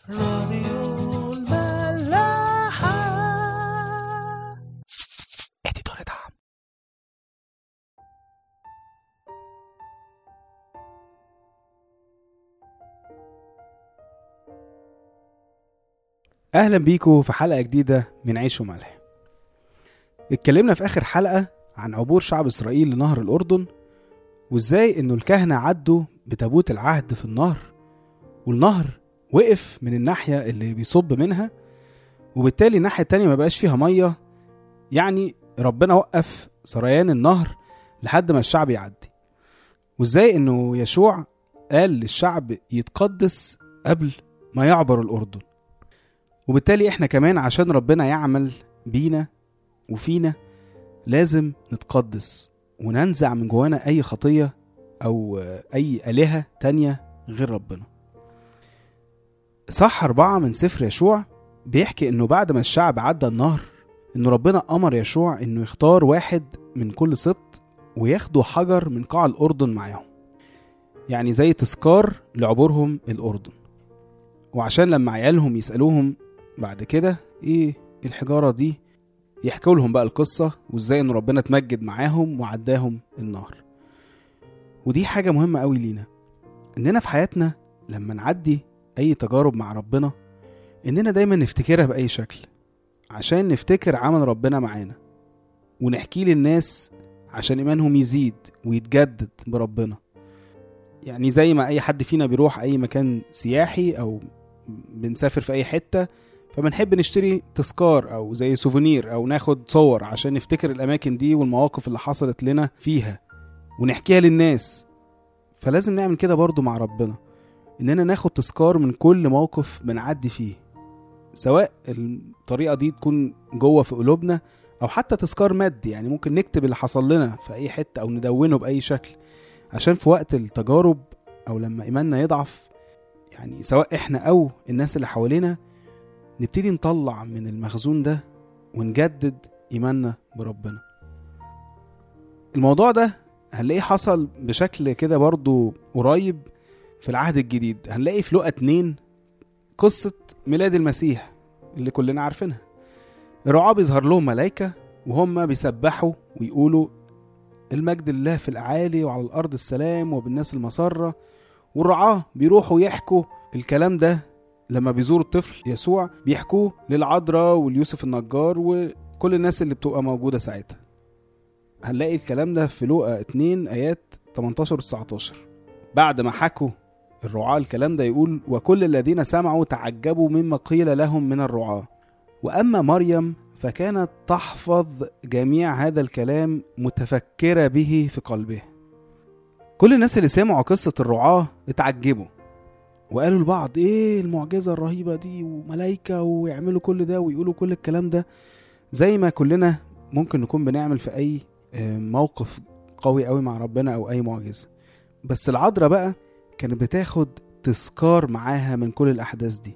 راديو الملاحة اديتور دعم اهلا بيكم في حلقه جديده من عيش وملح اتكلمنا في اخر حلقه عن عبور شعب اسرائيل لنهر الاردن وازاي انه الكهنه عدوا بتابوت العهد في النهر والنهر وقف من الناحيه اللي بيصب منها وبالتالي الناحيه التانية ما بقاش فيها ميه يعني ربنا وقف سريان النهر لحد ما الشعب يعدي وازاي انه يشوع قال للشعب يتقدس قبل ما يعبر الاردن وبالتالي احنا كمان عشان ربنا يعمل بينا وفينا لازم نتقدس وننزع من جوانا اي خطيه او اي الهه تانية غير ربنا صح أربعة من سفر يشوع بيحكي إنه بعد ما الشعب عدى النهر إنه ربنا أمر يشوع إنه يختار واحد من كل سبط وياخدوا حجر من قاع الأردن معاهم يعني زي تذكار لعبورهم الأردن وعشان لما عيالهم يسألوهم بعد كده إيه الحجارة دي يحكوا لهم بقى القصة وإزاي إن ربنا اتمجد معاهم وعداهم النهر ودي حاجة مهمة قوي لينا إننا في حياتنا لما نعدي أي تجارب مع ربنا إننا دايما نفتكرها بأي شكل عشان نفتكر عمل ربنا معانا ونحكي للناس عشان إيمانهم يزيد ويتجدد بربنا يعني زي ما أي حد فينا بيروح أي مكان سياحي أو بنسافر في أي حتة فبنحب نشتري تذكار أو زي سوفونير أو ناخد صور عشان نفتكر الأماكن دي والمواقف اللي حصلت لنا فيها ونحكيها للناس فلازم نعمل كده برضو مع ربنا اننا ناخد تذكار من كل موقف بنعدي فيه سواء الطريقه دي تكون جوه في قلوبنا او حتى تذكار مادي يعني ممكن نكتب اللي حصل لنا في اي حته او ندونه باي شكل عشان في وقت التجارب او لما ايماننا يضعف يعني سواء احنا او الناس اللي حوالينا نبتدي نطلع من المخزون ده ونجدد ايماننا بربنا الموضوع ده هنلاقيه حصل بشكل كده برضو قريب في العهد الجديد هنلاقي في لقا 2 قصة ميلاد المسيح اللي كلنا عارفينها الرعاة بيظهر لهم ملائكة وهم بيسبحوا ويقولوا المجد لله في الأعالي وعلى الأرض السلام وبالناس المسرة والرعاة بيروحوا يحكوا الكلام ده لما بيزوروا الطفل يسوع بيحكوه للعذراء واليوسف النجار وكل الناس اللي بتبقى موجودة ساعتها هنلاقي الكلام ده في لوقا 2 آيات 18 و 19 بعد ما حكوا الرعاة الكلام ده يقول وكل الذين سمعوا تعجبوا مما قيل لهم من الرعاة وأما مريم فكانت تحفظ جميع هذا الكلام متفكرة به في قلبها كل الناس اللي سمعوا قصة الرعاة اتعجبوا وقالوا لبعض ايه المعجزة الرهيبة دي وملايكة ويعملوا كل ده ويقولوا كل الكلام ده زي ما كلنا ممكن نكون بنعمل في اي آه، موقف قوي قوي مع ربنا او اي معجزة بس العذراء بقى كانت بتاخد تذكار معاها من كل الأحداث دي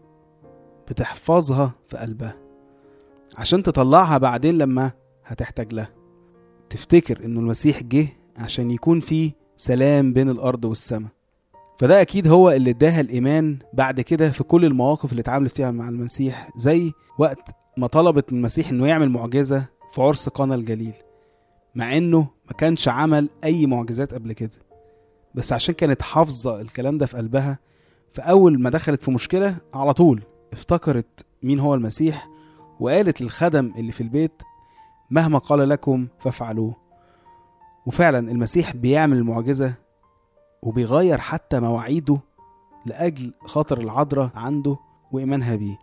بتحفظها في قلبها عشان تطلعها بعدين لما هتحتاج لها تفتكر إنه المسيح جه عشان يكون فيه سلام بين الأرض والسماء فده أكيد هو اللي اداها الإيمان بعد كده في كل المواقف اللي اتعاملت فيها مع المسيح زي وقت ما طلبت من المسيح إنه يعمل معجزة في عرس قانا الجليل مع إنه ما كانش عمل أي معجزات قبل كده بس عشان كانت حافظة الكلام ده في قلبها فأول ما دخلت في مشكلة على طول افتكرت مين هو المسيح وقالت للخدم اللي في البيت مهما قال لكم فافعلوه وفعلا المسيح بيعمل المعجزة وبيغير حتى مواعيده لأجل خاطر العذراء عنده وإيمانها بيه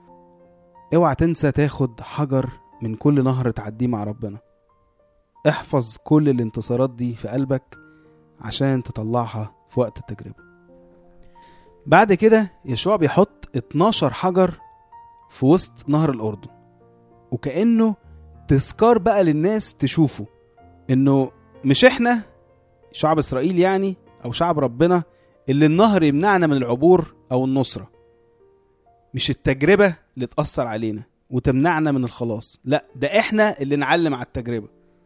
اوعى تنسى تاخد حجر من كل نهر تعديه مع ربنا احفظ كل الانتصارات دي في قلبك عشان تطلعها في وقت التجربة بعد كده يشوع بيحط 12 حجر في وسط نهر الأردن وكأنه تذكار بقى للناس تشوفه إنه مش إحنا شعب إسرائيل يعني أو شعب ربنا اللي النهر يمنعنا من العبور أو النصرة مش التجربة اللي تأثر علينا وتمنعنا من الخلاص لا ده إحنا اللي نعلم على التجربة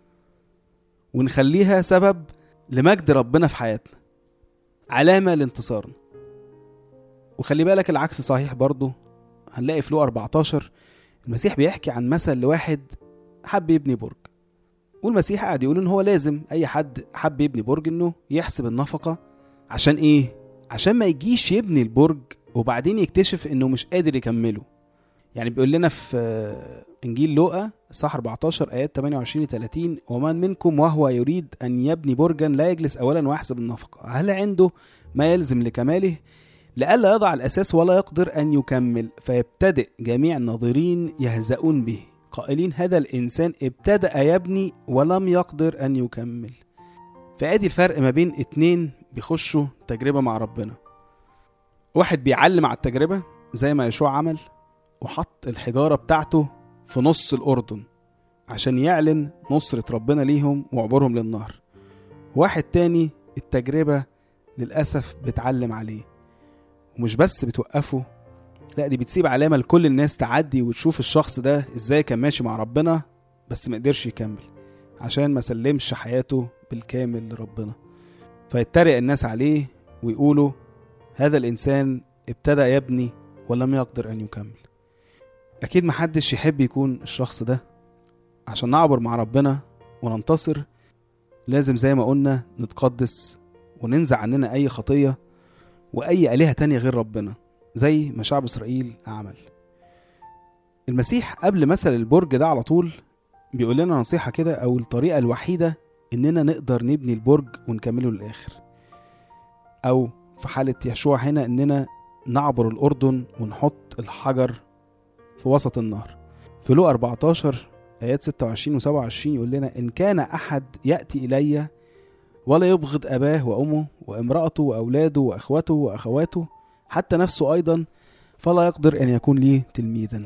ونخليها سبب لمجد ربنا في حياتنا علامة لانتصارنا وخلي بالك العكس صحيح برضه هنلاقي في لو 14 المسيح بيحكي عن مثل لواحد حب يبني برج والمسيح قاعد يقول ان هو لازم اي حد حب يبني برج انه يحسب النفقه عشان ايه عشان ما يجيش يبني البرج وبعدين يكتشف انه مش قادر يكمله يعني بيقول لنا في آه، انجيل لوقا صح 14 ايات 28 ل 30 ومن منكم وهو يريد ان يبني برجا لا يجلس اولا ويحسب النفقه هل عنده ما يلزم لكماله لئلا يضع الاساس ولا يقدر ان يكمل فيبتدئ جميع الناظرين يهزؤون به قائلين هذا الانسان ابتدأ يبني ولم يقدر ان يكمل فادي الفرق ما بين اتنين بيخشوا تجربه مع ربنا واحد بيعلم على التجربه زي ما يشوع عمل وحط الحجاره بتاعته في نص الاردن عشان يعلن نصرة ربنا ليهم وعبورهم للنهر واحد تاني التجربة للأسف بتعلم عليه ومش بس بتوقفه لا دي بتسيب علامة لكل الناس تعدي وتشوف الشخص ده ازاي كان ماشي مع ربنا بس ما قدرش يكمل عشان ما سلمش حياته بالكامل لربنا فيتريق الناس عليه ويقولوا هذا الإنسان ابتدى يبني ولم يقدر أن يكمل أكيد محدش يحب يكون الشخص ده عشان نعبر مع ربنا وننتصر لازم زي ما قلنا نتقدس وننزع عننا أي خطية وأي آلهة تانية غير ربنا زي ما شعب إسرائيل عمل المسيح قبل مثل البرج ده على طول بيقول لنا نصيحة كده أو الطريقة الوحيدة إننا نقدر نبني البرج ونكمله للآخر أو في حالة يشوع هنا إننا نعبر الأردن ونحط الحجر في وسط النهر في لو 14 آيات 26 و 27 يقول لنا إن كان أحد يأتي إلي ولا يبغض أباه وأمه وامرأته وأولاده وأخوته وأخواته حتى نفسه أيضا فلا يقدر أن يكون لي تلميذا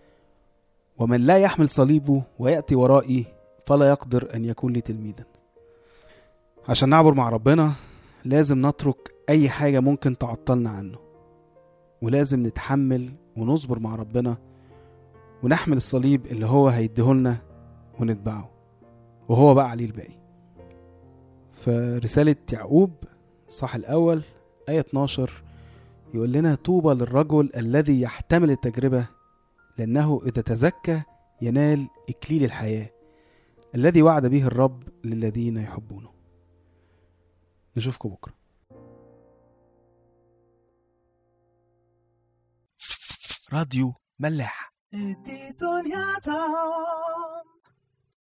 ومن لا يحمل صليبه ويأتي ورائي فلا يقدر أن يكون لي تلميذا عشان نعبر مع ربنا لازم نترك أي حاجة ممكن تعطلنا عنه ولازم نتحمل ونصبر مع ربنا ونحمل الصليب اللي هو هيديهولنا ونتبعه وهو بقى عليه الباقي فرسالة يعقوب صح الأول آية 12 يقول لنا طوبى للرجل الذي يحتمل التجربة لأنه إذا تزكى ينال إكليل الحياة الذي وعد به الرب للذين يحبونه نشوفكم بكرة راديو ملاح دي دنيا تا